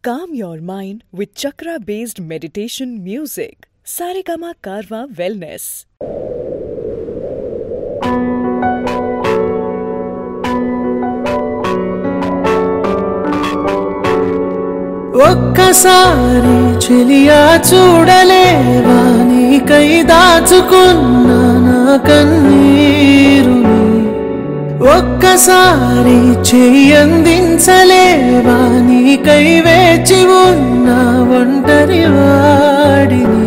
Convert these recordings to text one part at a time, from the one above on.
Calm your mind with chakra based meditation music. Saregama Karwa Wellness. ఒక్కసారి చెలియా చూడలేవా నీకై దాచుకున్న నా కన్నీరుని ఒక్కసారి చెయ్యందించలేవా నీకై వేచి ఉన్న ఒంటరి వాడిని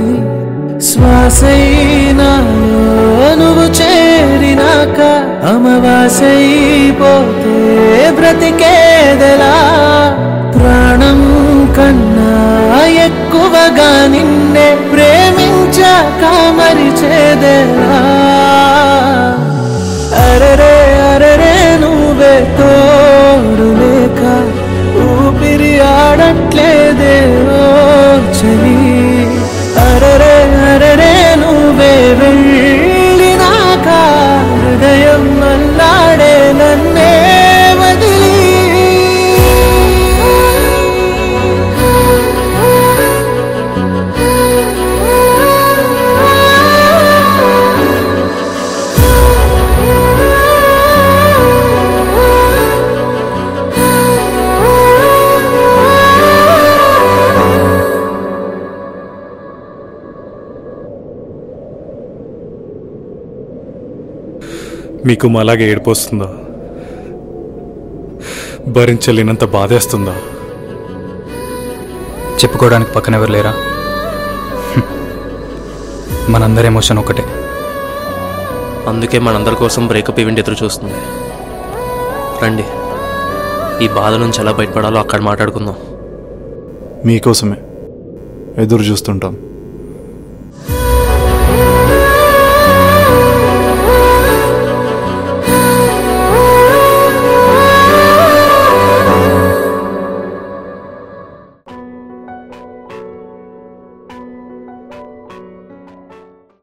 శ్వాసైనాలో నువ్వు చేరినాక అమవాసైపోతే బ్రతికేదెలా ప్రాణం కన్నా ఎక్కువగా నిన్నే ప్రేమించాక మరిచేదెలా అరరే అరరే నువ్వే తోడు లేక ఊపిరి ఆడట్లేదే ఓ చలి అరరే అరరే నువ్వే వెళ్ళినాక హృదయం అల్లాడే నన్నే వదిలి మీకు అలాగే ఏడిపోస్తుందా భరించలేనంత బాధేస్తుందా చెప్పుకోవడానికి పక్కన ఎవరు లేరా హ్మ్. మనందరి ఎమోషన్ ఒకటే అందుకే మనందరి కోసం బ్రేకప్ ఈవెంట్ ఎదురు చూస్తుంది రండి ఈ బాధ నుంచి ఎలా బయటపడాలో అక్కడ మాట్లాడుకుందాం మీకోసమే ఎదురు చూస్తుంటాం